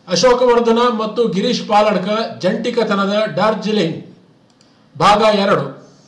ಅಶೋಕವರ್ಧನ ಮತ್ತು ಗಿರೀಶ್ ಪಾಲಡ್ಕ ಜಂಟಿಕತನದ ಡಾರ್ಜಿಲಿಂಗ್ ಭಾಗ ಎರಡು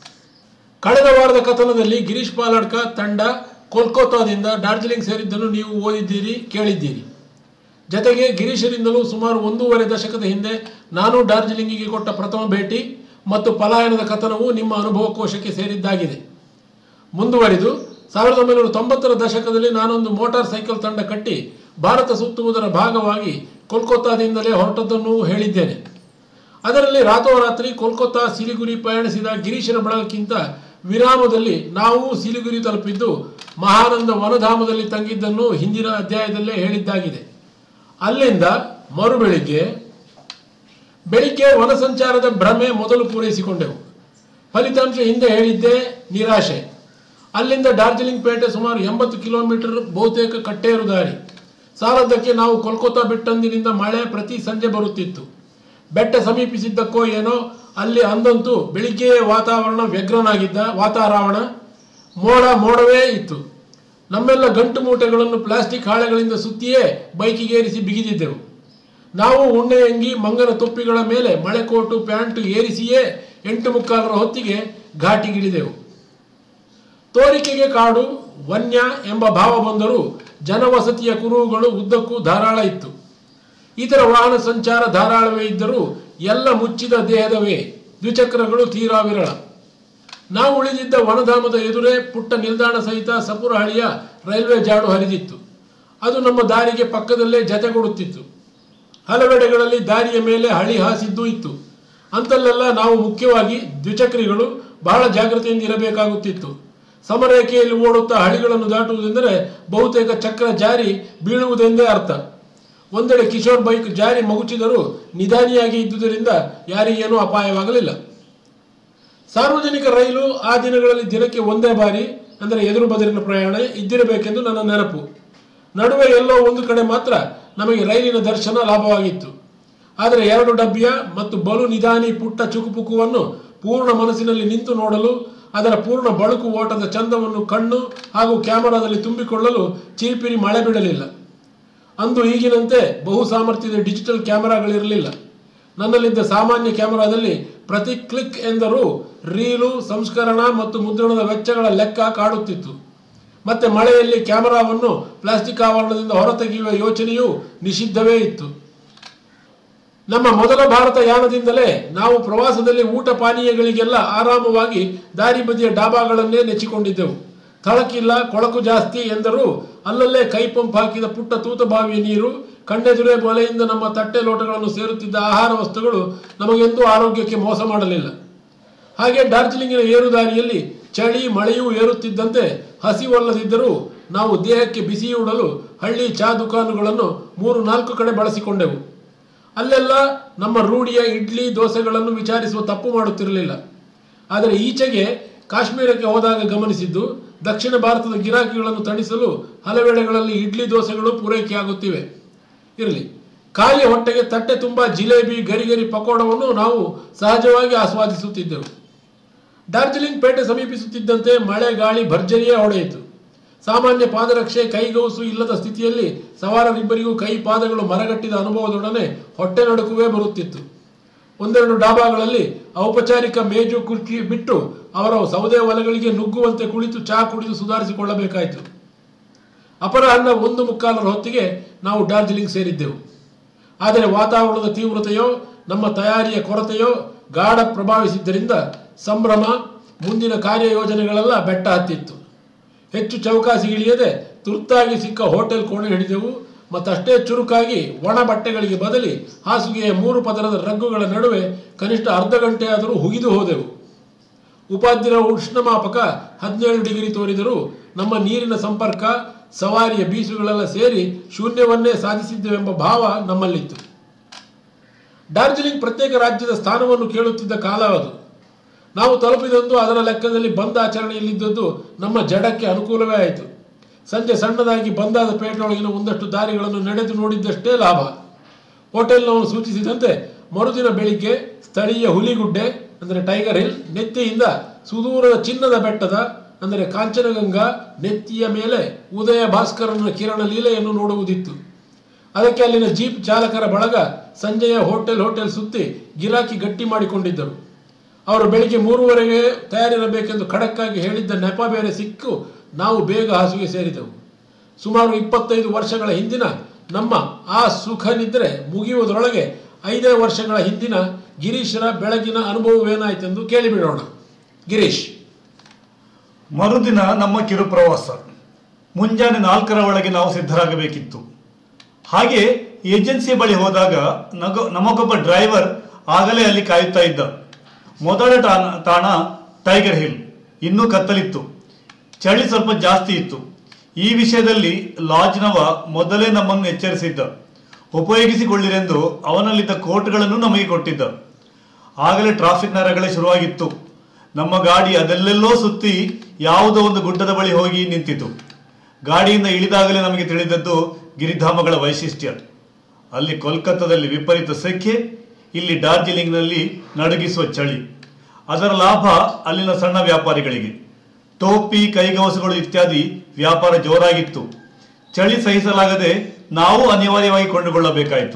ಕಳೆದ ವಾರದ ಕಥನದಲ್ಲಿ ಗಿರೀಶ್ ಪಾಲಡ್ಕ ತಂಡ ಕೋಲ್ಕತ್ತಾದಿಂದ ಡಾರ್ಜಿಲಿಂಗ್ ಸೇರಿದ್ದನ್ನು ನೀವು ಓದಿದ್ದೀರಿ ಕೇಳಿದ್ದೀರಿ ಜತೆಗೆ ಗಿರೀಶರಿಂದಲೂ ಸುಮಾರು ಒಂದೂವರೆ ದಶಕದ ಹಿಂದೆ ನಾನು ಡಾರ್ಜಿಲಿಂಗಿಗೆ ಕೊಟ್ಟ ಪ್ರಥಮ ಭೇಟಿ ಮತ್ತು ಪಲಾಯನದ ಕಥನವು ನಿಮ್ಮ ಅನುಭವ ಕೋಶಕ್ಕೆ ಸೇರಿದ್ದಾಗಿದೆ ಮುಂದುವರಿದು ಸಾವಿರದ ಒಂಬೈನೂರ ತೊಂಬತ್ತರ ದಶಕದಲ್ಲಿ ನಾನೊಂದು ಮೋಟಾರ್ ಸೈಕಲ್ ತಂಡ ಕಟ್ಟಿ ಭಾರತ ಸುತ್ತುವುದರ ಭಾಗವಾಗಿ ಕೋಲ್ಕತ್ತಾದಿಂದಲೇ ಹೊರಟದ್ದನ್ನು ಹೇಳಿದ್ದೇನೆ ಅದರಲ್ಲಿ ರಾತೋರಾತ್ರಿ ಕೋಲ್ಕತ್ತಾ ಸಿಲಿಗುರಿ ಪಯಣಿಸಿದ ಗಿರೀಶನ ಬಳಗಕ್ಕಿಂತ ವಿರಾಮದಲ್ಲಿ ನಾವು ಸಿಲಿಗುರಿ ತಲುಪಿದ್ದು ಮಹಾನಂದ ವನಧಾಮದಲ್ಲಿ ತಂಗಿದ್ದನ್ನು ಹಿಂದಿನ ಅಧ್ಯಾಯದಲ್ಲೇ ಹೇಳಿದ್ದಾಗಿದೆ ಅಲ್ಲಿಂದ ಮರುಬೆಳಿಗ್ಗೆ ಬೆಳಿಗ್ಗೆ ವನಸಂಚಾರದ ಭ್ರಮೆ ಮೊದಲು ಪೂರೈಸಿಕೊಂಡೆವು ಫಲಿತಾಂಶ ಹಿಂದೆ ಹೇಳಿದ್ದೆ ನಿರಾಶೆ ಅಲ್ಲಿಂದ ಡಾರ್ಜಿಲಿಂಗ್ ಪೇಟೆ ಸುಮಾರು ಎಂಬತ್ತು ಕಿಲೋಮೀಟರ್ ಬಹುತೇಕ ಕಟ್ಟೇರು ದಾರಿ ಸಾಲದ್ದಕ್ಕೆ ನಾವು ಕೋಲ್ಕತ್ತಾ ಬಿಟ್ಟಂದಿನಿಂದ ಮಳೆ ಪ್ರತಿ ಸಂಜೆ ಬರುತ್ತಿತ್ತು ಬೆಟ್ಟ ಸಮೀಪಿಸಿದ್ದಕ್ಕೋ ಏನೋ ಅಲ್ಲಿ ಅಂದಂತೂ ಬೆಳಿಗ್ಗೆಯೇ ವಾತಾವರಣ ವ್ಯಗ್ರನಾಗಿದ್ದ ವಾತಾವರಣ ಮೋಡ ಮೋಡವೇ ಇತ್ತು ನಮ್ಮೆಲ್ಲ ಗಂಟು ಮೂಟೆಗಳನ್ನು ಪ್ಲಾಸ್ಟಿಕ್ ಹಾಳೆಗಳಿಂದ ಸುತ್ತಿಯೇ ಬೈಕಿಗೇರಿಸಿ ಬಿಗಿದಿದ್ದೆವು ನಾವು ಉಣ್ಣೆ ಅಂಗಿ ಮಂಗನ ತೊಪ್ಪಿಗಳ ಮೇಲೆ ಮಳೆಕೋಟು ಪ್ಯಾಂಟು ಏರಿಸಿಯೇ ಎಂಟು ಮುಕ್ಕಾಲರ ಹೊತ್ತಿಗೆ ಘಾಟಿಗಿಳಿದೆವು ತೋರಿಕೆಗೆ ಕಾಡು ವನ್ಯ ಎಂಬ ಭಾವ ಬಂದರೂ ಜನವಸತಿಯ ಕುರುಹುಗಳು ಉದ್ದಕ್ಕೂ ಧಾರಾಳ ಇತ್ತು ಇತರ ವಾಹನ ಸಂಚಾರ ಧಾರಾಳವೇ ಇದ್ದರೂ ಎಲ್ಲ ಮುಚ್ಚಿದ ದೇಹದವೇ ದ್ವಿಚಕ್ರಗಳು ತೀರಾ ವಿರಳ ನಾವು ಉಳಿದಿದ್ದ ವನಧಾಮದ ಎದುರೇ ಪುಟ್ಟ ನಿಲ್ದಾಣ ಸಹಿತ ಸಪುರಹಳ್ಳಿಯ ರೈಲ್ವೆ ಜಾಡು ಹರಿದಿತ್ತು ಅದು ನಮ್ಮ ದಾರಿಗೆ ಪಕ್ಕದಲ್ಲೇ ಜತೆಗೊಡುತ್ತಿತ್ತು ಹಲವೆಡೆಗಳಲ್ಲಿ ದಾರಿಯ ಮೇಲೆ ಹಳಿ ಹಾಸಿದ್ದೂ ಇತ್ತು ಅಂತಲ್ಲೆಲ್ಲ ನಾವು ಮುಖ್ಯವಾಗಿ ದ್ವಿಚಕ್ರಿಗಳು ಬಹಳ ಜಾಗ್ರತೆಯಿಂದ ಇರಬೇಕಾಗುತ್ತಿತ್ತು ಸಮರೇಖೆಯಲ್ಲಿ ಓಡುತ್ತಾ ಹಳಿಗಳನ್ನು ದಾಟುವುದೆಂದರೆ ಬಹುತೇಕ ಚಕ್ರ ಜಾರಿ ಬೀಳುವುದೆಂದೇ ಅರ್ಥ ಒಂದೆಡೆ ಕಿಶೋರ್ ಬೈಕ್ ಜಾರಿ ಮಗುಚಿದರೂ ನಿಧಾನಿಯಾಗಿ ಇದ್ದುದರಿಂದ ಯಾರಿಗೇನೂ ಅಪಾಯವಾಗಲಿಲ್ಲ ಸಾರ್ವಜನಿಕ ರೈಲು ಆ ದಿನಗಳಲ್ಲಿ ದಿನಕ್ಕೆ ಒಂದೇ ಬಾರಿ ಅಂದರೆ ಎದುರು ಬದಿರಿನ ಪ್ರಯಾಣ ಇದ್ದಿರಬೇಕೆಂದು ನನ್ನ ನೆನಪು ನಡುವೆ ಎಲ್ಲೋ ಒಂದು ಕಡೆ ಮಾತ್ರ ನಮಗೆ ರೈಲಿನ ದರ್ಶನ ಲಾಭವಾಗಿತ್ತು ಆದರೆ ಎರಡು ಡಬ್ಬಿಯ ಮತ್ತು ಬಲು ನಿಧಾನಿ ಪುಟ್ಟ ಚುಕುಪುಕುವನ್ನು ಪೂರ್ಣ ಮನಸ್ಸಿನಲ್ಲಿ ನಿಂತು ನೋಡಲು ಅದರ ಪೂರ್ಣ ಬಳುಕು ಓಟದ ಚಂದವನ್ನು ಕಣ್ಣು ಹಾಗೂ ಕ್ಯಾಮರಾದಲ್ಲಿ ತುಂಬಿಕೊಳ್ಳಲು ಚಿರಿಪಿರಿ ಮಳೆ ಬಿಡಲಿಲ್ಲ ಅಂದು ಈಗಿನಂತೆ ಬಹು ಸಾಮರ್ಥ್ಯದ ಡಿಜಿಟಲ್ ಕ್ಯಾಮೆರಾಗಳಿರಲಿಲ್ಲ ನನ್ನಲ್ಲಿದ್ದ ಸಾಮಾನ್ಯ ಕ್ಯಾಮೆರಾದಲ್ಲಿ ಪ್ರತಿ ಕ್ಲಿಕ್ ಎಂದರೂ ರೀಲು ಸಂಸ್ಕರಣ ಮತ್ತು ಮುದ್ರಣದ ವೆಚ್ಚಗಳ ಲೆಕ್ಕ ಕಾಡುತ್ತಿತ್ತು ಮತ್ತೆ ಮಳೆಯಲ್ಲಿ ಕ್ಯಾಮೆರಾವನ್ನು ಪ್ಲಾಸ್ಟಿಕ್ ಆವರಣದಿಂದ ಹೊರತೆಗೆಯುವ ಯೋಚನೆಯೂ ನಿಷಿದ್ಧವೇ ಇತ್ತು ನಮ್ಮ ಮೊದಲ ಭಾರತ ಯಾನದಿಂದಲೇ ನಾವು ಪ್ರವಾಸದಲ್ಲಿ ಊಟ ಪಾನೀಯಗಳಿಗೆಲ್ಲ ಆರಾಮವಾಗಿ ದಾರಿ ಬದಿಯ ಡಾಬಾಗಳನ್ನೇ ನೆಚ್ಚಿಕೊಂಡಿದ್ದೆವು ಥಳಕಿಲ್ಲ ಕೊಳಕು ಜಾಸ್ತಿ ಎಂದರೂ ಅಲ್ಲಲ್ಲೇ ಕೈ ಪಂಪ್ ಹಾಕಿದ ಪುಟ್ಟ ತೂತ ಬಾವಿಯ ನೀರು ಕಣ್ಣೆದುರೇ ಬಲೆಯಿಂದ ನಮ್ಮ ತಟ್ಟೆ ಲೋಟಗಳನ್ನು ಸೇರುತ್ತಿದ್ದ ಆಹಾರ ವಸ್ತುಗಳು ನಮಗೆಂದೂ ಆರೋಗ್ಯಕ್ಕೆ ಮೋಸ ಮಾಡಲಿಲ್ಲ ಹಾಗೆ ಡಾರ್ಜಿಲಿಂಗಿನ ಏರುದಾರಿಯಲ್ಲಿ ಚಳಿ ಮಳೆಯೂ ಏರುತ್ತಿದ್ದಂತೆ ಹಸಿವಲ್ಲದಿದ್ದರೂ ನಾವು ದೇಹಕ್ಕೆ ಬಿಸಿಯೂಡಲು ಹಳ್ಳಿ ಚಾ ದುಕಾನುಗಳನ್ನು ಮೂರು ನಾಲ್ಕು ಕಡೆ ಬಳಸಿಕೊಂಡೆವು ಅಲ್ಲೆಲ್ಲ ನಮ್ಮ ರೂಢಿಯ ಇಡ್ಲಿ ದೋಸೆಗಳನ್ನು ವಿಚಾರಿಸುವ ತಪ್ಪು ಮಾಡುತ್ತಿರಲಿಲ್ಲ ಆದರೆ ಈಚೆಗೆ ಕಾಶ್ಮೀರಕ್ಕೆ ಹೋದಾಗ ಗಮನಿಸಿದ್ದು ದಕ್ಷಿಣ ಭಾರತದ ಗಿರಾಕಿಗಳನ್ನು ತಣಿಸಲು ಹಲವೆಡೆಗಳಲ್ಲಿ ಇಡ್ಲಿ ದೋಸೆಗಳು ಪೂರೈಕೆಯಾಗುತ್ತಿವೆ ಇರಲಿ ಖಾಲಿ ಹೊಟ್ಟೆಗೆ ತಟ್ಟೆ ತುಂಬ ಜಿಲೇಬಿ ಗರಿಗರಿ ಪಕೋಡವನ್ನು ನಾವು ಸಹಜವಾಗಿ ಆಸ್ವಾದಿಸುತ್ತಿದ್ದೆವು ಡಾರ್ಜಿಲಿಂಗ್ ಪೇಟೆ ಸಮೀಪಿಸುತ್ತಿದ್ದಂತೆ ಮಳೆ ಗಾಳಿ ಭರ್ಜರಿಯೇ ಹೊಡೆಯಿತು ಸಾಮಾನ್ಯ ಪಾದರಕ್ಷೆ ಕೈಗೌಸು ಇಲ್ಲದ ಸ್ಥಿತಿಯಲ್ಲಿ ಸವಾರರಿಬ್ಬರಿಗೂ ಕೈ ಪಾದಗಳು ಮರಗಟ್ಟಿದ ಅನುಭವದೊಡನೆ ಹೊಟ್ಟೆ ನಡುಕುವೇ ಬರುತ್ತಿತ್ತು ಒಂದೆರಡು ಡಾಬಾಗಳಲ್ಲಿ ಔಪಚಾರಿಕ ಮೇಜು ಕುರ್ಚಿ ಬಿಟ್ಟು ಅವರ ಸೌದೆ ಒಲೆಗಳಿಗೆ ನುಗ್ಗುವಂತೆ ಕುಳಿತು ಚಹಾ ಕುಡಿದು ಸುಧಾರಿಸಿಕೊಳ್ಳಬೇಕಾಯಿತು ಅಪರಾಹ್ನ ಒಂದು ಮುಕ್ಕಾಲರ ಹೊತ್ತಿಗೆ ನಾವು ಡಾರ್ಜಿಲಿಂಗ್ ಸೇರಿದ್ದೆವು ಆದರೆ ವಾತಾವರಣದ ತೀವ್ರತೆಯೋ ನಮ್ಮ ತಯಾರಿಯ ಕೊರತೆಯೋ ಗಾಢ ಪ್ರಭಾವಿಸಿದ್ದರಿಂದ ಸಂಭ್ರಮ ಮುಂದಿನ ಕಾರ್ಯಯೋಜನೆಗಳೆಲ್ಲ ಬೆಟ್ಟ ಹತ್ತಿತ್ತು ಹೆಚ್ಚು ಚೌಕಾಸಿಗಿಳಿಯದೆ ತುರ್ತಾಗಿ ಸಿಕ್ಕ ಹೋಟೆಲ್ ಕೋಣೆ ಹಿಡಿದೆವು ಮತ್ತಷ್ಟೇ ಚುರುಕಾಗಿ ಒಣ ಬಟ್ಟೆಗಳಿಗೆ ಬದಲಿ ಹಾಸಿಗೆಯ ಮೂರು ಪದರದ ರಗ್ಗುಗಳ ನಡುವೆ ಕನಿಷ್ಠ ಅರ್ಧ ಗಂಟೆಯಾದರೂ ಹುಗಿದು ಹೋದೆವು ಉಪಾಧ್ಯರ ಉಷ್ಣಮಾಪಕ ಹದಿನೇಳು ಡಿಗ್ರಿ ತೋರಿದರೂ ನಮ್ಮ ನೀರಿನ ಸಂಪರ್ಕ ಸವಾರಿಯ ಬೀಸುಗಳೆಲ್ಲ ಸೇರಿ ಶೂನ್ಯವನ್ನೇ ಸಾಧಿಸಿದ್ದೆವೆಂಬ ಭಾವ ನಮ್ಮಲ್ಲಿತ್ತು ಡಾರ್ಜಿಲಿಂಗ್ ಪ್ರತ್ಯೇಕ ರಾಜ್ಯದ ಸ್ಥಾನವನ್ನು ಕೇಳುತ್ತಿದ್ದ ಕಾಲ ಅದು ನಾವು ತಲುಪಿದಂದು ಅದರ ಲೆಕ್ಕದಲ್ಲಿ ಬಂದ್ ಆಚರಣೆಯಲ್ಲಿದ್ದದ್ದು ನಮ್ಮ ಜಡಕ್ಕೆ ಅನುಕೂಲವೇ ಆಯಿತು ಸಂಜೆ ಸಣ್ಣದಾಗಿ ಬಂದಾದ ಪೇಟೆಯೊಳಗಿನ ಒಂದಷ್ಟು ದಾರಿಗಳನ್ನು ನಡೆದು ನೋಡಿದ್ದಷ್ಟೇ ಲಾಭ ಹೋಟೆಲ್ನವನು ಸೂಚಿಸಿದಂತೆ ಮರುದಿನ ಬೆಳಿಗ್ಗೆ ಸ್ಥಳೀಯ ಹುಲಿಗುಡ್ಡೆ ಅಂದರೆ ಟೈಗರ್ ಹಿಲ್ ನೆತ್ತಿಯಿಂದ ಸುದೂರದ ಚಿನ್ನದ ಬೆಟ್ಟದ ಅಂದರೆ ಕಾಂಚನಗಂಗಾ ನೆತ್ತಿಯ ಮೇಲೆ ಉದಯ ಭಾಸ್ಕರನ ಕಿರಣ ಲೀಲೆಯನ್ನು ನೋಡುವುದಿತ್ತು ಅದಕ್ಕೆ ಅಲ್ಲಿನ ಜೀಪ್ ಚಾಲಕರ ಬಳಗ ಸಂಜೆಯ ಹೋಟೆಲ್ ಹೋಟೆಲ್ ಸುತ್ತಿ ಗಿರಾಕಿ ಗಟ್ಟಿ ಮಾಡಿಕೊಂಡಿದ್ದರು ಅವರು ಬೆಳಿಗ್ಗೆ ಮೂರುವರೆಗೆ ತಯಾರಿರಬೇಕೆಂದು ಖಡಕ್ಕಾಗಿ ಹೇಳಿದ್ದ ನೆಪ ಬೇರೆ ಸಿಕ್ಕು ನಾವು ಬೇಗ ಹಾಸಿಗೆ ಸೇರಿದೆವು ಸುಮಾರು ಇಪ್ಪತ್ತೈದು ವರ್ಷಗಳ ಹಿಂದಿನ ನಮ್ಮ ಆ ಸುಖ ನಿದ್ರೆ ಮುಗಿಯುವುದರೊಳಗೆ ಐದೇ ವರ್ಷಗಳ ಹಿಂದಿನ ಗಿರೀಶರ ಬೆಳಗಿನ ಅನುಭವವೇನಾಯಿತೆಂದು ಕೇಳಿಬಿಡೋಣ ಗಿರೀಶ್ ಮರುದಿನ ನಮ್ಮ ಕಿರು ಪ್ರವಾಸ ಮುಂಜಾನೆ ನಾಲ್ಕರ ಒಳಗೆ ನಾವು ಸಿದ್ಧರಾಗಬೇಕಿತ್ತು ಹಾಗೆ ಏಜೆನ್ಸಿ ಬಳಿ ಹೋದಾಗ ನಗ ನಮಗೊಬ್ಬ ಡ್ರೈವರ್ ಆಗಲೇ ಅಲ್ಲಿ ಕಾಯುತ್ತಾ ಇದ್ದ ಮೊದಲ ತಾಣ ತಾಣ ಟೈಗರ್ ಹಿಲ್ ಇನ್ನೂ ಕತ್ತಲಿತ್ತು ಚಳಿ ಸ್ವಲ್ಪ ಜಾಸ್ತಿ ಇತ್ತು ಈ ವಿಷಯದಲ್ಲಿ ಲಾಡ್ಜ್ನವ ಮೊದಲೇ ನಮ್ಮನ್ನು ಎಚ್ಚರಿಸಿದ್ದ ಉಪಯೋಗಿಸಿಕೊಳ್ಳಿರೆಂದು ಅವನಲ್ಲಿದ್ದ ಕೋಟ್ಗಳನ್ನು ನಮಗೆ ಕೊಟ್ಟಿದ್ದ ಆಗಲೇ ಟ್ರಾಫಿಕ್ ನರಗಳೇ ಶುರುವಾಗಿತ್ತು ನಮ್ಮ ಗಾಡಿ ಅದೆಲ್ಲೆಲ್ಲೋ ಸುತ್ತಿ ಯಾವುದೋ ಒಂದು ಗುಡ್ಡದ ಬಳಿ ಹೋಗಿ ನಿಂತಿತು ಗಾಡಿಯಿಂದ ಇಳಿದಾಗಲೇ ನಮಗೆ ತಿಳಿದದ್ದು ಗಿರಿಧಾಮಗಳ ವೈಶಿಷ್ಟ್ಯ ಅಲ್ಲಿ ಕೋಲ್ಕತ್ತಾದಲ್ಲಿ ವಿಪರೀತ ಸೆಖೆ ಇಲ್ಲಿ ಡಾರ್ಜಿಲಿಂಗ್ನಲ್ಲಿ ನಡುಗಿಸುವ ಚಳಿ ಅದರ ಲಾಭ ಅಲ್ಲಿನ ಸಣ್ಣ ವ್ಯಾಪಾರಿಗಳಿಗೆ ಟೋಪಿ ಕೈಗವಸುಗಳು ಇತ್ಯಾದಿ ವ್ಯಾಪಾರ ಜೋರಾಗಿತ್ತು ಚಳಿ ಸಹಿಸಲಾಗದೆ ನಾವು ಅನಿವಾರ್ಯವಾಗಿ ಕೊಂಡುಕೊಳ್ಳಬೇಕಾಯಿತು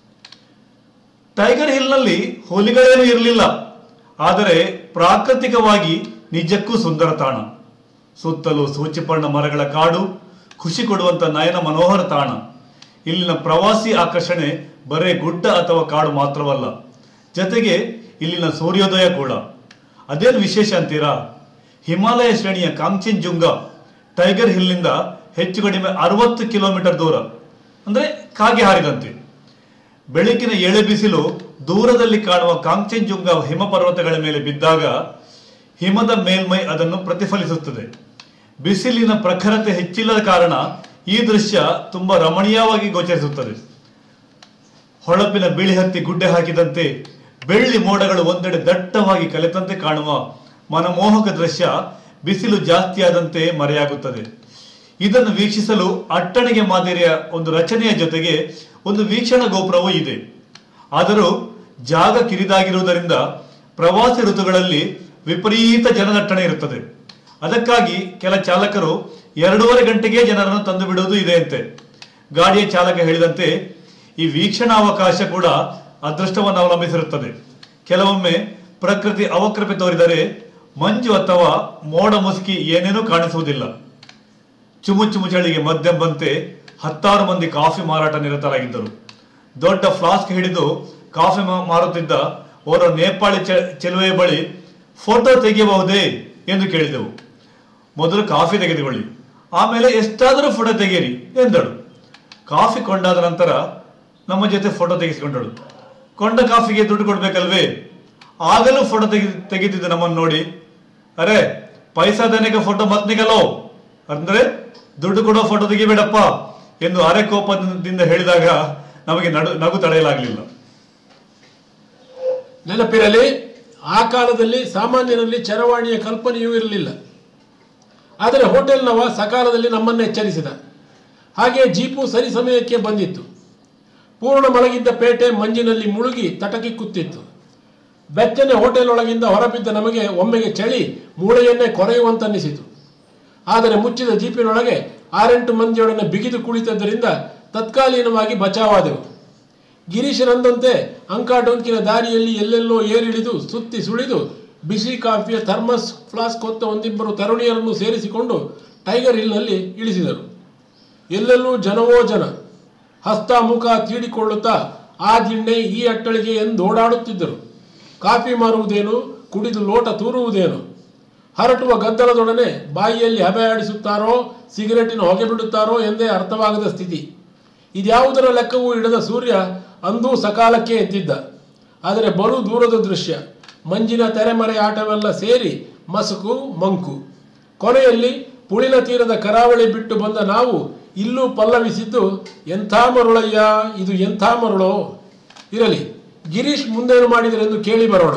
ಟೈಗರ್ ಹಿಲ್ನಲ್ಲಿ ಹುಲಿಗಳೇನು ಇರಲಿಲ್ಲ ಆದರೆ ಪ್ರಾಕೃತಿಕವಾಗಿ ನಿಜಕ್ಕೂ ಸುಂದರ ತಾಣ ಸುತ್ತಲೂ ಸೂಚಿಪರ್ಣ ಮರಗಳ ಕಾಡು ಖುಷಿ ಕೊಡುವಂತ ನಯನ ಮನೋಹರ ತಾಣ ಇಲ್ಲಿನ ಪ್ರವಾಸಿ ಆಕರ್ಷಣೆ ಬರೇ ಗುಡ್ಡ ಅಥವಾ ಕಾಡು ಮಾತ್ರವಲ್ಲ ಜೊತೆಗೆ ಇಲ್ಲಿನ ಸೂರ್ಯೋದಯ ಕೂಡ ಅದೇನು ವಿಶೇಷ ಅಂತೀರಾ ಹಿಮಾಲಯ ಶ್ರೇಣಿಯ ಕಾಂಚನ್ಜುಂಗ ಟೈಗರ್ ಹಿಲ್ನಿಂದ ಹೆಚ್ಚು ಕಡಿಮೆ ಅರವತ್ತು ಕಿಲೋಮೀಟರ್ ದೂರ ಅಂದ್ರೆ ಕಾಗೆ ಹಾರಿದಂತೆ ಬೆಳಕಿನ ಎಳೆ ಬಿಸಿಲು ದೂರದಲ್ಲಿ ಕಾಣುವ ಕಾಂಚನ್ಜುಂಗ ಹಿಮ ಪರ್ವತಗಳ ಮೇಲೆ ಬಿದ್ದಾಗ ಹಿಮದ ಮೇಲ್ಮೈ ಅದನ್ನು ಪ್ರತಿಫಲಿಸುತ್ತದೆ ಬಿಸಿಲಿನ ಪ್ರಖರತೆ ಹೆಚ್ಚಿಲ್ಲದ ಕಾರಣ ಈ ದೃಶ್ಯ ತುಂಬಾ ರಮಣೀಯವಾಗಿ ಗೋಚರಿಸುತ್ತದೆ ಹೊಳಪಿನ ಬಿಳಿ ಹತ್ತಿ ಗುಡ್ಡೆ ಹಾಕಿದಂತೆ ಬೆಳ್ಳಿ ಮೋಡಗಳು ಒಂದೆಡೆ ದಟ್ಟವಾಗಿ ಕಲೆತಂತೆ ಕಾಣುವ ಮನಮೋಹಕ ದೃಶ್ಯ ಬಿಸಿಲು ಜಾಸ್ತಿಯಾದಂತೆ ಮರೆಯಾಗುತ್ತದೆ ಇದನ್ನು ವೀಕ್ಷಿಸಲು ಅಟ್ಟಣಿಗೆ ಮಾದರಿಯ ಒಂದು ರಚನೆಯ ಜೊತೆಗೆ ಒಂದು ವೀಕ್ಷಣಾ ಗೋಪುರವೂ ಇದೆ ಆದರೂ ಜಾಗ ಕಿರಿದಾಗಿರುವುದರಿಂದ ಪ್ರವಾಸಿ ಋತುಗಳಲ್ಲಿ ವಿಪರೀತ ಜನದಟ್ಟಣೆ ಇರುತ್ತದೆ ಅದಕ್ಕಾಗಿ ಕೆಲ ಚಾಲಕರು ಎರಡೂವರೆ ಗಂಟೆಗೆ ಜನರನ್ನು ತಂದು ಬಿಡುವುದು ಇದೆಯಂತೆ ಗಾಡಿಯ ಚಾಲಕ ಹೇಳಿದಂತೆ ಈ ವೀಕ್ಷಣಾವಕಾಶ ಕೂಡ ಅದೃಷ್ಟವನ್ನು ಅವಲಂಬಿಸಿರುತ್ತದೆ ಕೆಲವೊಮ್ಮೆ ಪ್ರಕೃತಿ ಅವಕೃಪೆ ತೋರಿದರೆ ಮಂಜು ಅಥವಾ ಮೋಡ ಮುಸುಕಿ ಏನೇನೂ ಕಾಣಿಸುವುದಿಲ್ಲ ಚುಮು ಚುಮು ಚಳಿಗೆ ಮದ್ದೆಂಬಂತೆ ಹತ್ತಾರು ಮಂದಿ ಕಾಫಿ ಮಾರಾಟ ನಿರತರಾಗಿದ್ದರು ದೊಡ್ಡ ಫ್ಲಾಸ್ಕ್ ಹಿಡಿದು ಕಾಫಿ ಮಾ- ಮಾರುತ್ತಿದ್ದ ಓರ್ವ ನೇಪಾಳಿ ಚ- ಚೆಲುವೆಯ ಬಳಿ ಫೋಟೋ ತೆಗೆಯಬಹುದೇ ಎಂದು ಕೇಳಿದೆವು ಮೊದಲು ಕಾಫಿ ತೆಗೆದುಕೊಳ್ಳಿ ಆಮೇಲೆ ಎಷ್ಟಾದರೂ ಫೋಟೋ ತೆಗೆಯಿರಿ ಎಂದಳು ಕಾಫಿ ಕೊಂಡಾದ ನಂತರ ನಮ್ಮ ಜೊತೆ ಫೋಟೋ ತೆಗೆಸಿಕೊಂಡಳು ಕೊಂಡ ಕಾಫಿಗೆ ದುಡ್ಡು ಕೊಡ್ಬೇಕಲ್ವೇ ಆಗಲೂ ಫೋಟೋ ತೆಗಿ ತೆಗಿತಿದ್ದ ನಮ್ಮನ್ನು ನೋಡಿ ಅರೆ ಪೈಸಾ ದೇನೆಗೆ ಫೋಟೋ ಮತ್ ನಿಗಲೋ ಅಂದ್ರೆ ದುಡ್ಡು ಕೊಡೋ ಫೋಟೋ ತೆಗಿಬೇಡಪ್ಪ ಎಂದು ಅರೆ ಕೋಪದಿಂದ ಹೇಳಿದಾಗ ನಮಗೆ ನಡು ನಗು ತಡೆಯಲಾಗಲಿಲ್ಲ ನೆನಪಿರಲಿ ಆ ಕಾಲದಲ್ಲಿ ಸಾಮಾನ್ಯರಲ್ಲಿ ಚರವಾಣಿಯ ಕಲ್ಪನೆಯೂ ಇರಲಿಲ್ಲ ಆದರೆ ಹೋಟೆಲ್ನವ ಸಕಾಲದಲ್ಲಿ ನಮ್ಮನ್ನು ಎಚ್ಚರಿಸಿದ ಹಾಗೆ ಜೀಪು ಸರಿ ಸಮಯಕ್ಕೆ ಬಂದಿತ್ತು ಪೂರ್ಣ ಮಲಗಿದ್ದ ಪೇಟೆ ಮಂಜಿನಲ್ಲಿ ಮುಳುಗಿ ತಟಕಿ ಕೂತಿತ್ತು ಬೆಚ್ಚನೆ ಹೋಟೆಲ್ ಒಳಗಿಂದ ಹೊರಬಿದ್ದ ನಮಗೆ ಒಮ್ಮೆಗೆ ಚಳಿ ಮೂಳೆಯನ್ನೇ ಕೊರೆಯುವಂತನ್ನಿಸಿತು ಆದರೆ ಮುಚ್ಚಿದ ಜೀಪಿನೊಳಗೆ ಆರೆಂಟು ಮಂದಿಯೊಡನೆ ಬಿಗಿದು ಕುಳಿತದ್ದರಿಂದ ತತ್ಕಾಲೀನವಾಗಿ ಬಚಾವಾದೆವು ಗಿರೀಶರಂದಂತೆ ಅಂಕಾಡೊಂಕಿನ ದಾರಿಯಲ್ಲಿ ಎಲ್ಲೆಲ್ಲೋ ಏರಿಳಿದು ಸುತ್ತಿ ಸುಳಿದು ಬಿಸಿ ಕಾಫಿಯ ಥರ್ಮಸ್ ಫ್ಲಾಸ್ಕ್ ಹೊತ್ತ ಒಂದಿಬ್ಬರು ತರುಣಿಯರನ್ನು ಸೇರಿಸಿಕೊಂಡು ಟೈಗರ್ ಹಿಲ್ನಲ್ಲಿ ಇಳಿಸಿದರು ಎಲ್ಲೆಲ್ಲೂ ಜನವೋ ಜನ ಹಸ್ತ ಮುಖ ತೀಡಿಕೊಳ್ಳುತ್ತಾ ಆ ದಿಣ್ಣೆ ಈ ಅಟ್ಟಳಿಗೆ ಎಂದು ಓಡಾಡುತ್ತಿದ್ದರು ಕಾಫಿ ಮಾರುವುದೇನು ಕುಡಿದು ಲೋಟ ತೂರುವುದೇನು ಹರಟುವ ಗದ್ದಲದೊಡನೆ ಬಾಯಿಯಲ್ಲಿ ಹಬೆ ಆಡಿಸುತ್ತಾರೋ ಸಿಗರೆಟಿನ ಹೊಗೆ ಬಿಡುತ್ತಾರೋ ಎಂದೇ ಅರ್ಥವಾಗದ ಸ್ಥಿತಿ ಇದ್ಯಾವುದರ ಲೆಕ್ಕವೂ ಇಡದ ಸೂರ್ಯ ಅಂದೂ ಸಕಾಲಕ್ಕೆ ಎದ್ದಿದ್ದ ಆದರೆ ಬಲು ದೂರದ ದೃಶ್ಯ ಮಂಜಿನ ತೆರೆಮರೆ ಆಟವೆಲ್ಲ ಸೇರಿ ಮಸಕು ಮಂಕು ಕೊನೆಯಲ್ಲಿ ಪುಳಿನ ತೀರದ ಕರಾವಳಿ ಬಿಟ್ಟು ಬಂದ ನಾವು ಇಲ್ಲೂ ಪಲ್ಲವಿಸಿದ್ದು ಎಂಥ ಮರುಳಯ್ಯ ಇದು ಎಂಥ ಮರುಳೋ ಇರಲಿ ಗಿರೀಶ್ ಮುಂದೇನು ಮಾಡಿದರೆಂದು ಕೇಳಿ ಬರೋಣ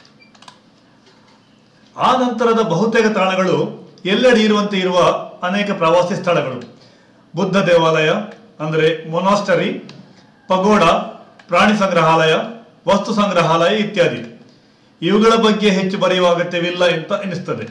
ಆ ನಂತರದ ಬಹುತೇಕ ತಾಣಗಳು ಎಲ್ಲೆಡೆ ಇರುವಂತೆ ಇರುವ ಅನೇಕ ಪ್ರವಾಸಿ ಸ್ಥಳಗಳು ಬುದ್ಧ ದೇವಾಲಯ ಅಂದರೆ ಮೊನಾಸ್ಟರಿ ಪಗೋಡ ಪ್ರಾಣಿ ಸಂಗ್ರಹಾಲಯ ವಸ್ತು ಸಂಗ್ರಹಾಲಯ ಇತ್ಯಾದಿ ಇವುಗಳ ಬಗ್ಗೆ ಹೆಚ್ಚು ಬರೆಯುವ ಅಗತ್ಯವಿಲ್ಲ ಅಂತ ಎನಿಸ್ತದೆ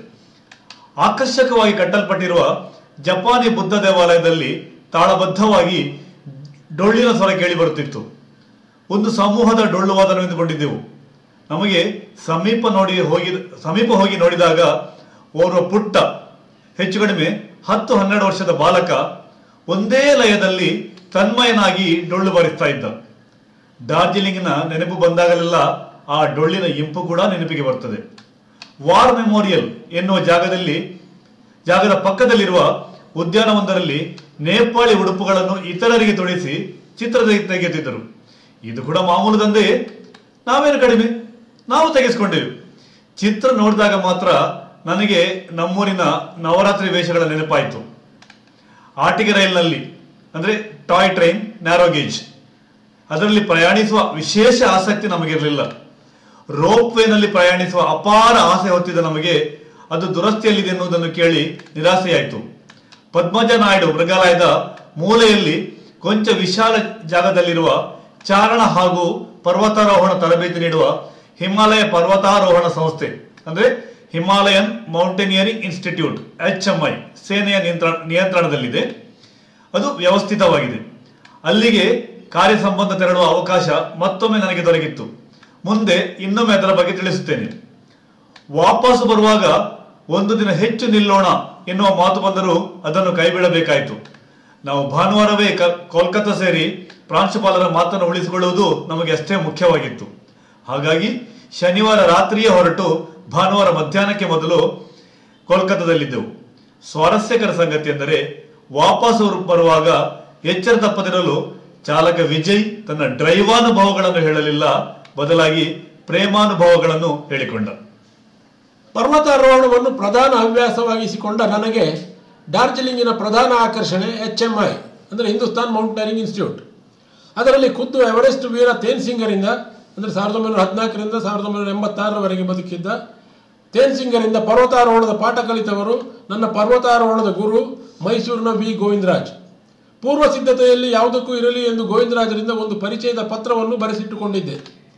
ಆಕರ್ಷಕವಾಗಿ ಕಟ್ಟಲ್ಪಟ್ಟಿರುವ ಜಪಾನಿ ಬುದ್ಧ ದೇವಾಲಯದಲ್ಲಿ ತಾಳಬದ್ಧವಾಗಿ ಡೊಳ್ಳಿನ ಸ್ವರ ಕೇಳಿ ಬರುತ್ತಿತ್ತು ಒಂದು ಸಮೂಹದ ಡೊಳ್ಳು ವಾದನವೆಂದುಕೊಂಡಿದ್ದೆವು ನಮಗೆ ಸಮೀಪ ನೋಡಿ ಹೋಗಿ ಸಮೀಪ ಹೋಗಿ ನೋಡಿದಾಗ ಓರ್ವ ಪುಟ್ಟ ಹೆಚ್ಚು ಕಡಿಮೆ ಹತ್ತು ಹನ್ನೆರಡು ವರ್ಷದ ಬಾಲಕ ಒಂದೇ ಲಯದಲ್ಲಿ ತನ್ಮಯನಾಗಿ ಡೊಳ್ಳು ಬಾರಿಸ್ತಾ ಇದ್ದ ಡಾರ್ಜಿಲಿಂಗ್ನ ನೆನಪು ಬಂದಾಗಲೆಲ್ಲ ಆ ಡೊಳ್ಳಿನ ಇಂಪು ಕೂಡ ನೆನಪಿಗೆ ಬರ್ತದೆ ವಾರ್ ಮೆಮೋರಿಯಲ್ ಎನ್ನುವ ಜಾಗದಲ್ಲಿ ಜಾಗದ ಪಕ್ಕದಲ್ಲಿರುವ ಉದ್ಯಾನವೊಂದರಲ್ಲಿ ನೇಪಾಳಿ ಉಡುಪುಗಳನ್ನು ಇತರರಿಗೆ ತೊಡಿಸಿ ಚಿತ್ರ ತೆಗೆ- ತೆಗೆಯುತ್ತಿದ್ದರು ಇದು ಕೂಡ ಮಾಮೂಲು ದಂಧೆಯೇ ನಾವೇನು ಕಡಿಮೆ ನಾವು ತೆಗೆಸಿಕೊಂಡೆವು ಚಿತ್ರ ನೋಡಿದಾಗ ಮಾತ್ರ ನನಗೆ ನಮ್ಮೂರಿನ ನವರಾತ್ರಿ ವೇಷಗಳ ನೆನಪಾಯಿತು ಆಟಿಕೆ ರೈಲ್ನಲ್ಲಿ ಅಂದ್ರೆ ಟಾಯ್ ಟ್ರೈನ್ ನ್ಯಾರೋ ಗೇಜ್ ಅದರಲ್ಲಿ ಪ್ರಯಾಣಿಸುವ ವಿಶೇಷ ಆಸಕ್ತಿ ನಮಗಿರಲಿಲ್ಲ ರೋಪ್ ವೇನಲ್ಲಿ ಪ್ರಯಾಣಿಸುವ ಅಪಾರ ಆಸೆ ಹೊತ್ತಿದ ನಮಗೆ ಅದು ದುರಸ್ತಿಯಲ್ಲಿದೆ ಎನ್ನುವುದನ್ನು ಕೇಳಿ ನಿರಾಸೆಯಾಯಿತು ಪದ್ಮಜ ನಾಯ್ಡು ಮೃಗಾಲಯದ ಮೂಲೆಯಲ್ಲಿ ಕೊಂಚ ವಿಶಾಲ ಜಾಗದಲ್ಲಿರುವ ಚಾರಣ ಹಾಗೂ ಪರ್ವತಾರೋಹಣ ತರಬೇತಿ ನೀಡುವ ಹಿಮಾಲಯ ಪರ್ವತಾರೋಹಣ ಸಂಸ್ಥೆ ಅಂದ್ರೆ Himalayan mountaineering institute H M I ಸೇನೆಯ ನಿಯಂತ್ರಣ ನಿಯಂತ್ರಣದಲ್ಲಿದೆ ಅದು ವ್ಯವಸ್ಥಿತವಾಗಿದೆ ಅಲ್ಲಿಗೆ ಕಾರ್ಯ ಸಂಬಂಧ ತೆರಳುವ ಅವಕಾಶ ಮತ್ತೊಮ್ಮೆ ನನಗೆ ದೊರಕಿತ್ತು ಮುಂದೆ ಇನ್ನೊಮ್ಮೆ ಅದರ ಬಗ್ಗೆ ತಿಳಿಸುತ್ತೇನೆ ವಾಪಸ್ ಬರುವಾಗ ಒಂದು ದಿನ ಹೆಚ್ಚು ನಿಲ್ಲೋಣ ಎನ್ನುವ ಮಾತು ಬಂದರೂ ಅದನ್ನು ಕೈಬಿಡಬೇಕಾಯಿತು ನಾವು ಭಾನುವಾರವೇ ಕ- ಕೋಲ್ಕತ್ತಾ ಸೇರಿ ಪ್ರಾಂಶುಪಾಲರ ಮಾತನ್ನು ಉಳಿಸಿಕೊಳ್ಳುವುದು ನಮಗೆ ಅಷ್ಟೇ ಮುಖ್ಯವಾಗಿತ್ತು ಹಾಗಾಗಿ ಶನಿವಾರ ರಾತ್ರಿಯೇ ಹೊರಟು ಭಾನುವಾರ ಮಧ್ಯಾಹ್ನಕ್ಕೆ ಮೊದಲು ಕೋಲ್ಕತ್ತಾದಲ್ಲಿದ್ದೆವು ಸ್ವಾರಸ್ಯಕರ ಸಂಗತಿ ಎಂದರೆ ವಾಪಸ್ ಬರುವಾಗ ಎಚ್ಚರ ತಪ್ಪದಿರಲು ಚಾಲಕ ವಿಜಯ್ ತನ್ನ ಡ್ರೈವಾನುಭವಗಳನ್ನು ಹೇಳಲಿಲ್ಲ ಬದಲಾಗಿ ಪ್ರೇಮಾನುಭವಗಳನ್ನು ಹೇಳಿಕೊಂಡ ಪರ್ವತಾರೋಹಣವನ್ನು ಪ್ರಧಾನ ಹವ್ಯಾಸವಾಗಿಸಿಕೊಂಡ ನನಗೆ ಡಾರ್ಜಿಲಿಂಗಿನ ಪ್ರಧಾನ ಆಕರ್ಷಣೆ ಎಚ್ ಎಂ ಐ ಅಂದರೆ ಹಿಂದೂಸ್ತಾನ್ ಮೌಂಟೇನಿಂಗ್ ಇನ್ಸ್ಟಿಟ್ಯೂಟ್ ಅದರಲ್ಲಿ ಖುದ್ದು ಎವರೆಸ್ಟ್ ವೀರ ತೇನ್ ಸಿಂಗರಿಂದ ಅಂದರೆ ಸಾವಿರದ ಒಂಬೈನೂರ ಹದಿನಾಲ್ಕರಿಂದ ಸಾವಿರದ ಒಂಬೈನೂರ ಎಂಬತ್ತಾರರವರೆಗೆ ಬದುಕಿದ್ದ ತೇನ್ ಸಿಂಗರಿಂದ ಪರ್ವತಾರೋಹಣದ ಪಾಠ ಕಲಿತವರು ನನ್ನ ಪರ್ವತಾರೋಹಣದ ಗುರು ಮೈಸೂರಿನ ವಿ ಗೋವಿಂದರಾಜ್ ಪೂರ್ವ ಸಿದ್ಧತೆಯಲ್ಲಿ ಯಾವುದಕ್ಕೂ ಇರಲಿ ಎಂದು ಗೋವಿಂದರಾಜರಿಂದ ಒಂದು ಪರಿಚಯದ ಪತ್ರವನ್ನು ಬರೆಸಿಟ್ಟುಕೊಂಡಿದ್ದೆ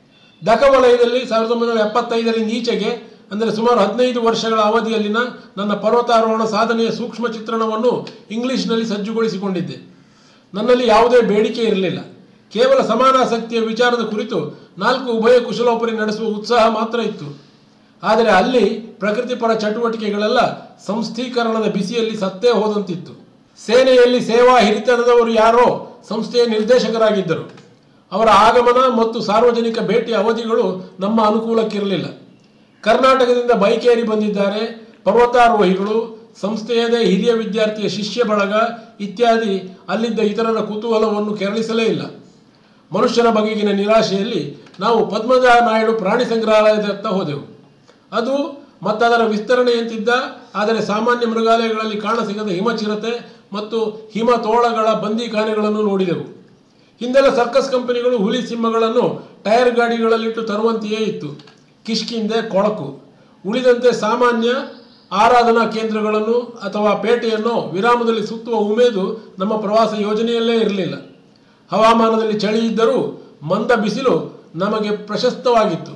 ದಕ ವಲಯದಲ್ಲಿ ಸಾವಿರದ ಒಂಬೈನೂರ ಎಪ್ಪತ್ತೈದರಿಂದ ಈಚೆಗೆ ಅಂದರೆ ಸುಮಾರು ಹದಿನೈದು ವರ್ಷಗಳ ಅವಧಿಯಲ್ಲಿನ ನನ್ನ ಪರ್ವತಾರೋಹಣ ಸಾಧನೆಯ ಸೂಕ್ಷ್ಮ ಚಿತ್ರಣವನ್ನು ಇಂಗ್ಲಿಷ್ನಲ್ಲಿ ಸಜ್ಜುಗೊಳಿಸಿಕೊಂಡಿದ್ದೆ ನನ್ನಲ್ಲಿ ಯಾವುದೇ ಬೇಡಿಕೆ ಇರಲಿಲ್ಲ ಕೇವಲ ಸಮಾನಾಸಕ್ತಿಯ ವಿಚಾರದ ಕುರಿತು ನಾಲ್ಕು ಉಭಯ ಕುಶಲೋಪರಿ ನಡೆಸುವ ಉತ್ಸಾಹ ಮಾತ್ರ ಇತ್ತು ಆದರೆ ಅಲ್ಲಿ ಪ್ರಕೃತಿಪರ ಚಟುವಟಿಕೆಗಳೆಲ್ಲ ಸಂಸ್ಥೀಕರಣದ ಬಿಸಿಯಲ್ಲಿ ಸತ್ತೇ ಹೋದಂತಿತ್ತು ಸೇನೆಯಲ್ಲಿ ಸೇವಾ ಹಿರಿತನದವರು ಯಾರೋ ಸಂಸ್ಥೆಯ ನಿರ್ದೇಶಕರಾಗಿದ್ದರು ಅವರ ಆಗಮನ ಮತ್ತು ಸಾರ್ವಜನಿಕ ಭೇಟಿ ಅವಧಿಗಳು ನಮ್ಮ ಅನುಕೂಲಕ್ಕಿರಲಿಲ್ಲ ಕರ್ನಾಟಕದಿಂದ ಬೈಕೇರಿ ಬಂದಿದ್ದಾರೆ ಪರ್ವತಾರೋಹಿಗಳು ಸಂಸ್ಥೆಯದೇ ಹಿರಿಯ ವಿದ್ಯಾರ್ಥಿಯ ಶಿಷ್ಯ ಬಳಗ ಇತ್ಯಾದಿ ಅಲ್ಲಿದ್ದ ಇತರರ ಕುತೂಹಲವನ್ನು ಕೆರಳಿಸಲೇ ಇಲ್ಲ ಮನುಷ್ಯನ ಬಗೆಗಿನ ನಿರಾಶೆಯಲ್ಲಿ ನಾವು ಪದ್ಮಜ ನಾಯ್ಡು ಪ್ರಾಣಿ ಸಂಗ್ರಹಾಲಯದತ್ತ ಹೋದೆವು ಅದು ಮತ್ತದರ ವಿಸ್ತರಣೆಯಂತಿದ್ದ ಆದರೆ ಸಾಮಾನ್ಯ ಮೃಗಾಲಯಗಳಲ್ಲಿ ಕಾಣಸಿಗದ ಹಿಮಚಿರತೆ ಮತ್ತು ಹಿಮ ತೋಳಗಳ ಬಂದೀಖಾನೆಗಳನ್ನು ನೋಡಿದೆವು ಹಿಂದೆಲ್ಲ ಸರ್ಕಸ್ ಕಂಪನಿಗಳು ಹುಲಿ ಸಿಂಹಗಳನ್ನು ಟೈರ್ ಗಾಡಿಗಳಲ್ಲಿಟ್ಟು ತರುವಂತೆಯೇ ಇತ್ತು ಕಿಷ್ಕಿಂದೆ ಕೊಳಕು ಉಳಿದಂತೆ ಸಾಮಾನ್ಯ ಆರಾಧನಾ ಕೇಂದ್ರಗಳನ್ನು ಅಥವಾ ಪೇಟೆಯನ್ನು ವಿರಾಮದಲ್ಲಿ ಸುತ್ತುವ ಉಮೇದು ನಮ್ಮ ಪ್ರವಾಸ ಯೋಜನೆಯಲ್ಲೇ ಇರಲಿಲ್ಲ ಹವಾಮಾನದಲ್ಲಿ ಚಳಿ ಇದ್ದರೂ ಮಂದ ಬಿಸಿಲು ನಮಗೆ ಪ್ರಶಸ್ತವಾಗಿತ್ತು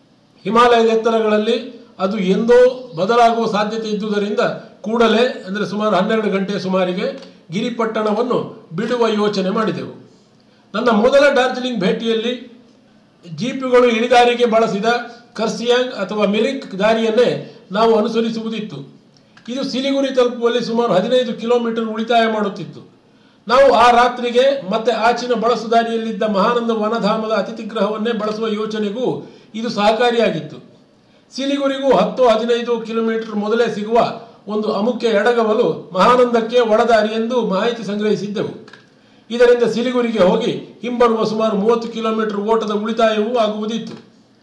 ಹಿಮಾಲಯದ ಎತ್ತರಗಳಲ್ಲಿ ಅದು ಎಂದೋ ಬದಲಾಗುವ ಸಾಧ್ಯತೆ ಇದ್ದುದರಿಂದ ಕೂಡಲೇ ಅಂದರೆ ಸುಮಾರು ಹನ್ನೆರಡು ಗಂಟೆ ಸುಮಾರಿಗೆ ಗಿರಿಪಟ್ಟಣವನ್ನು ಬಿಡುವ ಯೋಚನೆ ಮಾಡಿದೆವು ನನ್ನ ಮೊದಲ ಡಾರ್ಜಿಲಿಂಗ್ ಭೇಟಿಯಲ್ಲಿ ಜೀಪುಗಳು ಇಳಿದಾರಿಗೆ ಬಳಸಿದ ಕರ್ಸಿಯಾಂಗ್ ಅಥವಾ ಮಿರಿಕ್ ದಾರಿಯನ್ನೇ ನಾವು ಅನುಸರಿಸುವುದಿತ್ತು ಇದು ಸಿಲಿಗುರಿ ತಲುಪುವಲ್ಲಿ ಸುಮಾರು ಹದಿನೈದು ಕಿಲೋಮೀಟರ್ ಉಳಿತಾಯ ಮಾಡುತ್ತಿತ್ತು ನಾವು ಆ ರಾತ್ರಿಗೆ ಮತ್ತೆ ಆಚಿನ ಬಳಸು ದಾರಿಯಲ್ಲಿದ್ದ ಮಹಾನಂದ ವನಧಾಮದ ಅತಿಥಿಗೃಹವನ್ನೇ ಬಳಸುವ ಯೋಚನೆಗೂ ಇದು ಸಹಕಾರಿಯಾಗಿತ್ತು ಸಿಲಿಗುರಿಗೂ ಹತ್ತು ಹದಿನೈದು ಕಿಲೋಮೀಟರ್ ಮೊದಲೇ ಸಿಗುವ ಒಂದು ಅಮುಖ್ಯ ಎಡಗವಲು ಮಹಾನಂದಕ್ಕೆ ಒಳದಾರಿ ಎಂದು ಮಾಹಿತಿ ಸಂಗ್ರಹಿಸಿದ್ದೆವು ಇದರಿಂದ ಸಿಲಿಗುರಿಗೆ ಹೋಗಿ ಹಿಂಬರುವ ಸುಮಾರು ಮೂವತ್ತು ಕಿಲೋಮೀಟರ್ ಓಟದ ಉಳಿತಾಯವೂ ಆಗುವುದಿತ್ತು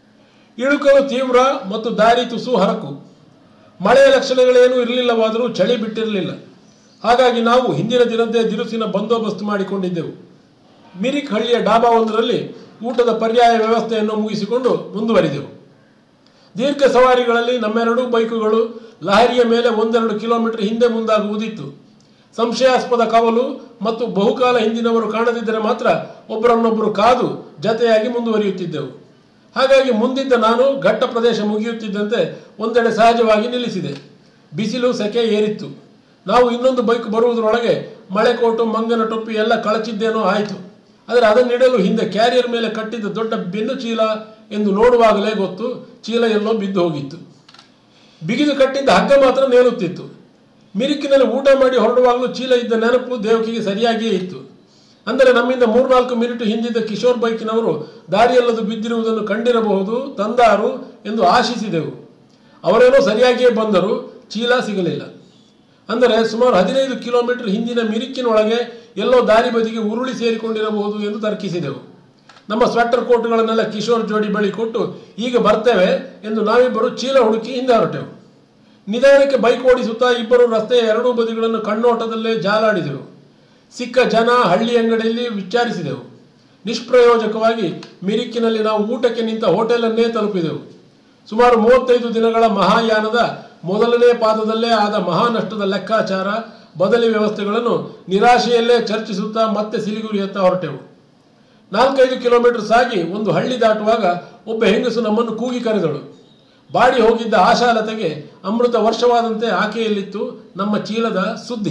ಇಳುಕಲು ತೀವ್ರ ಮತ್ತು ದಾರಿ ತುಸು ಹರಕು ಮಳೆಯ ಲಕ್ಷಣಗಳೇನೂ ಇರಲಿಲ್ಲವಾದರೂ ಚಳಿ ಬಿಟ್ಟಿರಲಿಲ್ಲ ಹಾಗಾಗಿ ನಾವು ಹಿಂದಿನ ದಿನದ್ದೇ ದಿರುಸಿನ ಬಂದೋಬಸ್ತ್ ಮಾಡಿಕೊಂಡಿದ್ದೆವು ಮಿರಿಕ್ ಹಳ್ಳಿಯ ಡಾಬಾವೊಂದರಲ್ಲಿ ಊಟದ ಪರ್ಯಾಯ ವ್ಯವಸ್ಥೆಯನ್ನು ಮುಗಿಸಿಕೊಂಡು ಮುಂದುವರಿದೆವು ದೀರ್ಘ ಸವಾರಿಗಳಲ್ಲಿ ನಮ್ಮೆರಡೂ ಬೈಕುಗಳು ಲಹರಿಯ ಮೇಲೆ ಒಂದೆರಡು ಕಿಲೋಮೀಟರ್ ಹಿಂದೆ ಮುಂದಾಗುವುದಿತ್ತು ಸಂಶಯಾಸ್ಪದ ಕವಲು ಮತ್ತು ಬಹುಕಾಲ ಹಿಂದಿನವರು ಕಾಣದಿದ್ದರೆ ಮಾತ್ರ ಒಬ್ಬರನ್ನೊಬ್ಬರು ಕಾದು ಜತೆಯಾಗಿ ಮುಂದುವರಿಯುತ್ತಿದ್ದೆವು ಹಾಗಾಗಿ ಮುಂದಿದ್ದ ನಾನು ಘಟ್ಟ ಪ್ರದೇಶ ಮುಗಿಯುತ್ತಿದ್ದಂತೆ ಒಂದೆಡೆ ಸಹಜವಾಗಿ ನಿಲ್ಲಿಸಿದೆ ಬಿಸಿಲು ಸೆಕೆ ಏರಿತ್ತು ನಾವು ಇನ್ನೊಂದು ಬೈಕ್ ಬರುವುದರೊಳಗೆ ಮಳೆ ಕೋಟು ಮಂಗನ ಟೊಪ್ಪಿ ಎಲ್ಲ ಕಳಚಿದ್ದೇನೋ ಆಯಿತು ಆದರೆ ಅದನ್ನಿಡಲು ಹಿಂದೆ ಕ್ಯಾರಿಯರ್ ಮೇಲೆ ಕಟ್ಟಿದ್ದ ದೊಡ್ಡ ಬೆನ್ನು ಚೀಲ ಎಂದು ನೋಡುವಾಗಲೇ ಗೊತ್ತು ಚೀಲ ಎಲ್ಲೋ ಬಿದ್ದು ಹೋಗಿತ್ತು ಬಿಗಿದು ಕಟ್ಟಿದ್ದ ಹಗ್ಗ ಮಾತ್ರ ನೇರುತ್ತಿತ್ತು ಮಿರಿಕಿನಲ್ಲಿ ಊಟ ಮಾಡಿ ಹೊರಡುವಾಗಲೂ ಚೀಲ ಇದ್ದ ನೆನಪು ದೇವಕಿಗೆ ಸರಿಯಾಗಿಯೇ ಇತ್ತು ಅಂದರೆ ನಮ್ಮಿಂದ ಮೂರ್ನಾಲ್ಕು ಮಿನಿಟ್ ಹಿಂದಿದ್ದ ಕಿಶೋರ್ ಬೈಕಿನವರು ದಾರಿಯಲ್ಲದು ಬಿದ್ದಿರುವುದನ್ನು ಕಂಡಿರಬಹುದು ತಂದಾರು ಎಂದು ಆಶಿಸಿದೆವು ಅವರೇನೋ ಸರಿಯಾಗಿಯೇ ಬಂದರು ಚೀಲ ಸಿಗಲಿಲ್ಲ ಅಂದರೆ ಸುಮಾರು ಹದಿನೈದು ಕಿಲೋಮೀಟರ್ ಹಿಂದಿನ ಮಿರಿಕಿನೊಳಗೆ ಎಲ್ಲೋ ದಾರಿ ಬದಿಗೆ ಉರುಳಿ ಸೇರಿಕೊಂಡಿರಬಹುದು ಎಂದು ತರ್ಕಿಸಿದೆವು ನಮ್ಮ ಸ್ವೆಟರ್ ಕೋಟ್ಗಳನ್ನೆಲ್ಲ ಕಿಶೋರ್ ಜೋಡಿ ಬಳಿ ಕೊಟ್ಟು ಈಗ ಬರ್ತೇವೆ ಎಂದು ನಾವಿಬ್ಬರು ಚೀಲ ಹುಡುಕಿ ಹಿಂದೆ ಹೊರಟೆವು ನಿಧಾನಕ್ಕೆ ಬೈಕ್ ಓಡಿಸುತ್ತಾ ಇಬ್ಬರು ರಸ್ತೆಯ ಎರಡೂ ಬದಿಗಳನ್ನು ಕಣ್ಣೋಟದಲ್ಲೇ ಜಾಲಾಡಿದೆವು ಸಿಕ್ಕ ಜನ ಹಳ್ಳಿ ಅಂಗಡಿಯಲ್ಲಿ ವಿಚಾರಿಸಿದೆವು ನಿಷ್ಪ್ರಯೋಜಕವಾಗಿ ಮಿರಿಕಿನಲ್ಲಿ ನಾವು ಊಟಕ್ಕೆ ನಿಂತ ಹೋಟೆಲನ್ನೇ ತಲುಪಿದೆವು ಸುಮಾರು ಮೂವತ್ತೈದು ದಿನಗಳ ಮಹಾಯಾನದ ಮೊದಲನೇ ಪಾದದಲ್ಲೇ ಆದ ಮಹಾನಷ್ಟದ ಲೆಕ್ಕಾಚಾರ ಬದಲಿ ವ್ಯವಸ್ಥೆಗಳನ್ನು ನಿರಾಶೆಯಲ್ಲೇ ಚರ್ಚಿಸುತ್ತಾ ಮತ್ತೆ ಸಿಲಿಗುರಿಯತ್ತ ಹೊರಟೆವು ನಾಲ್ಕೈದು ಕಿಲೋಮೀಟರ್ ಸಾಗಿ ಒಂದು ಹಳ್ಳಿ ದಾಟುವಾಗ ಒಬ್ಬ ಹೆಂಗಸು ನಮ್ಮನ್ನು ಕೂಗಿ ಕರೆದಳು ಬಾಡಿ ಹೋಗಿದ್ದ ಆಶಾಲತೆಗೆ ಅಮೃತ ವರ್ಷವಾದಂತೆ ಆಕೆಯಲ್ಲಿತ್ತು ನಮ್ಮ ಚೀಲದ ಸುದ್ದಿ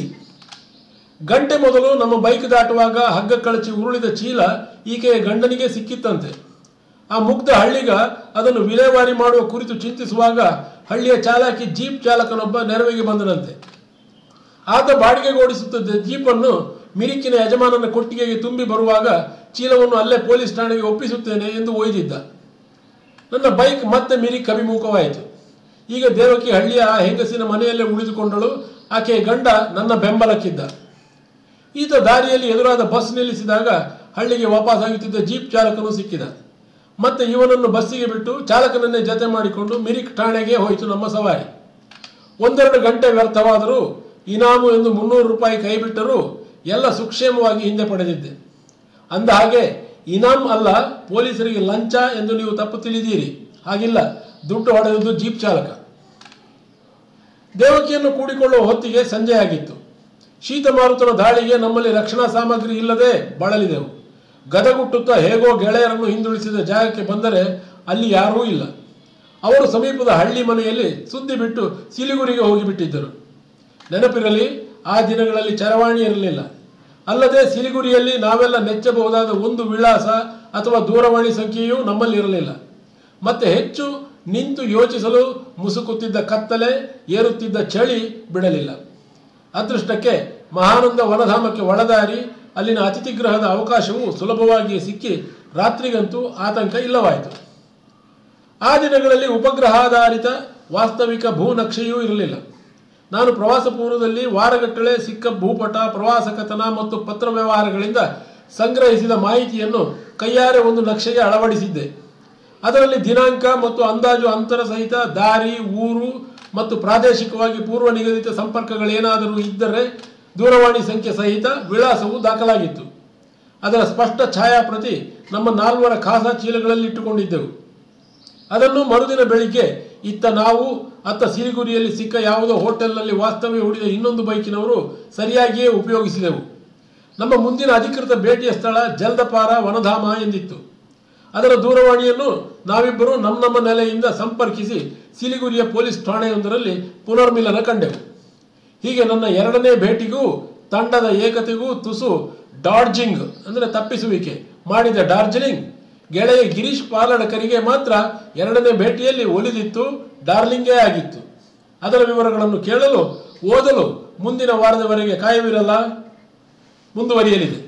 ಗಂಟೆ ಮೊದಲು ನಮ್ಮ ಬೈಕ್ ದಾಟುವಾಗ ಹಗ್ಗ ಕಳಚಿ ಉರುಳಿದ ಚೀಲ ಈಕೆಯ ಗಂಡನಿಗೆ ಸಿಕ್ಕಿತ್ತಂತೆ ಆ ಮುಗ್ಧ ಹಳ್ಳಿಗ ಅದನ್ನು ವಿಲೇವಾರಿ ಮಾಡುವ ಕುರಿತು ಚಿಂತಿಸುವಾಗ ಹಳ್ಳಿಯ ಚಾಲಕಿ ಜೀಪ್ ಚಾಲಕನೊಬ್ಬ ನೆರವಿಗೆ ಬಂದನಂತೆ ಆತ ಬಾಡಿಗೆಗೆ ಓಡಿಸುತ್ತಿದ್ದ ಜೀಪನ್ನು ಮಿರಿಕಿನ ಯಜಮಾನನ ಕೊಟ್ಟಿಗೆಗೆ ತುಂಬಿ ಬರುವಾಗ ಚೀಲವನ್ನು ಅಲ್ಲೇ ಪೊಲೀಸ್ ಠಾಣೆಗೆ ಒಪ್ಪಿಸುತ್ತೇನೆ ಎಂದು ಒಯ್ದಿದ್ದ ನನ್ನ ಬೈಕ್ ಮತ್ತೆ ಮಿರಿಕ್ ಅಭಿಮುಖವಾಯಿತು ಈಗ ದೇವಕಿ ಹಳ್ಳಿಯ ಆ ಹೆಂಗಸಿನ ಮನೆಯಲ್ಲೇ ಉಳಿದುಕೊಂಡಳು ಆಕೆಯ ಗಂಡ ನನ್ನ ಬೆಂಬಲಕ್ಕಿದ್ದ ಈತ ದಾರಿಯಲ್ಲಿ ಎದುರಾದ ಬಸ್ ನಿಲ್ಲಿಸಿದಾಗ ಹಳ್ಳಿಗೆ ವಾಪಸ್ಸಾಗುತ್ತಿದ್ದ ಜೀಪ್ ಚಾಲಕನು ಸಿಕ್ಕಿದ ಮತ್ತೆ ಇವನನ್ನು ಬಸ್ಸಿಗೆ ಬಿಟ್ಟು ಚಾಲಕನನ್ನೇ ಜತೆ ಮಾಡಿಕೊಂಡು ಮಿರಿಕ್ ಠಾಣೆಗೆ ಹೋಯಿತು ನಮ್ಮ ಸವಾರಿ ಒಂದೆರಡು ಗಂಟೆ ವ್ಯರ್ಥವಾದರೂ ಇನಾಮು ಎಂದು ಮುನ್ನೂರು ರೂಪಾಯಿ ಕೈಬಿಟ್ಟರೂ ಎಲ್ಲ ಸುಕ್ಷೇಮವಾಗಿ ಹಿಂದೆ ಪಡೆದಿದ್ದೆ ಅಂದ ಹಾಗೆ ಇನಾಮ್ ಅಲ್ಲ ಪೊಲೀಸರಿಗೆ ಲಂಚ ಎಂದು ನೀವು ತಪ್ಪು ತಿಳಿದೀರಿ ಹಾಗಿಲ್ಲ ದುಡ್ಡು ಹೊಡೆದದ್ದು ಜೀಪ್ ಚಾಲಕ ದೇವಕಿಯನ್ನು ಕೂಡಿಕೊಳ್ಳುವ ಹೊತ್ತಿಗೆ ಸಂಜೆ ಆಗಿತ್ತು ಶೀತ ಮಾರುತನ ದಾಳಿಗೆ ನಮ್ಮಲ್ಲಿ ರಕ್ಷಣಾ ಸಾಮಗ್ರಿ ಇಲ್ಲದೆ ಬಳಲಿದೆವು ಗದಗುಟ್ಟುತ್ತಾ ಹೇಗೋ ಗೆಳೆಯರನ್ನು ಹಿಂದುಳಿಸಿದ ಜಾಗಕ್ಕೆ ಬಂದರೆ ಅಲ್ಲಿ ಯಾರೂ ಇಲ್ಲ ಅವರು ಸಮೀಪದ ಹಳ್ಳಿ ಮನೆಯಲ್ಲಿ ಸುದ್ದಿ ಬಿಟ್ಟು ಸಿಲಿಗುರಿಗೆ ಹೋಗಿಬಿಟ್ಟಿದ್ದರು ನೆನಪಿರಲಿ ಆ ದಿನಗಳಲ್ಲಿ ಚರವಾಣಿ ಇರಲಿಲ್ಲ ಅಲ್ಲದೆ ಸಿಲಿಗುರಿಯಲ್ಲಿ ನಾವೆಲ್ಲ ನೆಚ್ಚಬಹುದಾದ ಒಂದು ವಿಳಾಸ ಅಥವಾ ದೂರವಾಣಿ ಸಂಖ್ಯೆಯೂ ನಮ್ಮಲ್ಲಿ ಇರಲಿಲ್ಲ ಮತ್ತೆ ಹೆಚ್ಚು ನಿಂತು ಯೋಚಿಸಲು ಮುಸುಕುತ್ತಿದ್ದ ಕತ್ತಲೆ ಏರುತ್ತಿದ್ದ ಚಳಿ ಬಿಡಲಿಲ್ಲ ಅದೃಷ್ಟಕ್ಕೆ ಮಹಾನಂದ ವನಧಾಮಕ್ಕೆ ಒಳದಾರಿ ಅಲ್ಲಿನ ಅತಿಥಿ ಗೃಹದ ಅವಕಾಶವು ಸುಲಭವಾಗಿ ಸಿಕ್ಕಿ ರಾತ್ರಿಗಂತೂ ಆತಂಕ ಇಲ್ಲವಾಯಿತು ಆ ದಿನಗಳಲ್ಲಿ ಉಪಗ್ರಹಾಧಾರಿತ ವಾಸ್ತವಿಕ ಭೂನಕ್ಷೆಯೂ ಇರಲಿಲ್ಲ ನಾನು ಪ್ರವಾಸ ಪೂರ್ವದಲ್ಲಿ ವಾರಗಟ್ಟಲೆ ಸಿಕ್ಕ ಭೂಪಟ ಪ್ರವಾಸ ಕಥನ ಮತ್ತು ಪತ್ರ ವ್ಯವಹಾರಗಳಿಂದ ಸಂಗ್ರಹಿಸಿದ ಮಾಹಿತಿಯನ್ನು ಕೈಯಾರೆ ಒಂದು ನಕ್ಷೆಗೆ ಅಳವಡಿಸಿದ್ದೆ ಅದರಲ್ಲಿ ದಿನಾಂಕ ಮತ್ತು ಅಂದಾಜು ಅಂತರ ಸಹಿತ ದಾರಿ ಊರು ಮತ್ತು ಪ್ರಾದೇಶಿಕವಾಗಿ ಪೂರ್ವ ನಿಗದಿತ ಸಂಪರ್ಕಗಳೇನಾದರೂ ಇದ್ದರೆ ದೂರವಾಣಿ ಸಂಖ್ಯೆ ಸಹಿತ ವಿಳಾಸವು ದಾಖಲಾಗಿತ್ತು ಅದರ ಸ್ಪಷ್ಟ ಛಾಯಾಪ್ರತಿ ನಮ್ಮ ನಾಲ್ವರ ಖಾಸಾ ಚೀಲಗಳಲ್ಲಿ ಇಟ್ಟುಕೊಂಡಿದ್ದೆವು ಅದನ್ನು ಮರುದಿನ ಬೆಳಿಗ್ಗೆ ಇತ್ತ ನಾವು ಅತ್ತ ಸಿರಿಗುರಿಯಲ್ಲಿ ಸಿಕ್ಕ ಯಾವುದೋ ಹೋಟೆಲ್ನಲ್ಲಿ ವಾಸ್ತವ್ಯ ಹೂಡಿದ ಇನ್ನೊಂದು ಬೈಕಿನವರು ಸರಿಯಾಗಿಯೇ ಉಪಯೋಗಿಸಿದೆವು ನಮ್ಮ ಮುಂದಿನ ಅಧಿಕೃತ ಭೇಟಿಯ ಸ್ಥಳ ಜಲ್ದಪಾರ ವನಧಾಮ ಎಂದಿತ್ತು ಅದರ ದೂರವಾಣಿಯನ್ನು ನಾವಿಬ್ಬರು ನಮ್ಮ ನಮ್ಮ ನೆಲೆಯಿಂದ ಸಂಪರ್ಕಿಸಿ ಸಿಲಿಗುರಿಯ ಪೊಲೀಸ್ ಠಾಣೆಯೊಂದರಲ್ಲಿ ಪುನರ್ಮಿಲನ ಕಂಡೆವು ಹೀಗೆ ನನ್ನ ಎರಡನೇ ಭೇಟಿಗೂ ತಂಡದ ಏಕತೆಗೂ ತುಸು ಡಾಡ್ಜಿಂಗ್ ಅಂದರೆ ತಪ್ಪಿಸುವಿಕೆ ಮಾಡಿದ ಡಾರ್ಜಿಲಿಂಗ್ ಗೆಳೆಯ ಗಿರೀಶ್ ಪಾಲಡಕರಿಗೆ ಮಾತ್ರ ಎರಡನೇ ಭೇಟಿಯಲ್ಲಿ ಒಲಿದಿತ್ತು ಡಾರ್ಲಿಂಗೇ ಆಗಿತ್ತು ಅದರ ವಿವರಗಳನ್ನು ಕೇಳಲು ಓದಲು ಮುಂದಿನ ವಾರದವರೆಗೆ ಕಾಯವಿರಲ್ಲ ಮುಂದುವರಿಯಲಿದೆ